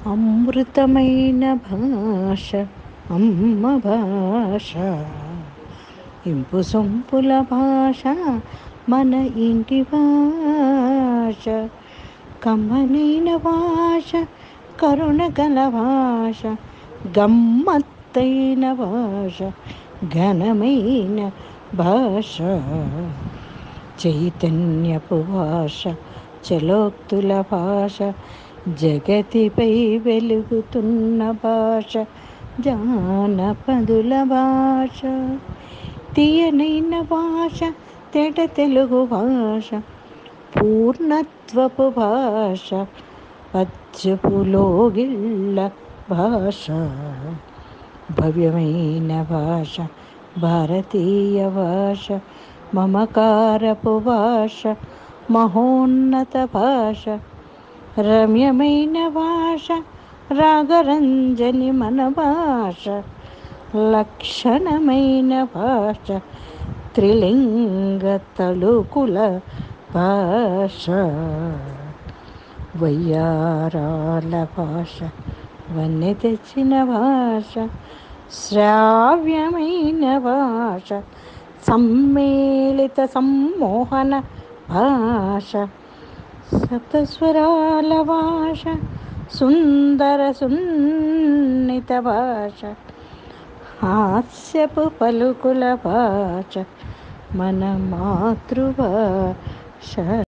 అమృతమైన భాష అమ్మ భాష ఇంపు సొంపుల భాష మన ఇంటి భాష కమ్మనైన భాష కరుణ గల భాష గమ్మత్తైన భాష ఘనమైన భాష చైతన్యపు భాష చలోక్తుల భాష జగతిపై వెలుగుతున్న భాష జానపదుల భాష తీయనైన భాష తెట తెలుగు భాష పూర్ణత్వపు భాష పద్యపులోగిళ్ళ భాష భవ్యమైన భాష భారతీయ భాష మమకారపు భాష మహోన్నత భాష రమ్యమైన భాష రాగరంజని మన భాష లక్షణమైన భాష త్రిలింగ తళుకుల భాష వయ్యారాల భాష వన్నె తెచ్చిన భాష శ్రావ్యమైన భాష సమ్మేళిత సమ్మోహన భాష సప్తస్వరాల భాష సుందర సున్నిత భాష హాస్యపు పలుకుల భాష మన మాతృభాష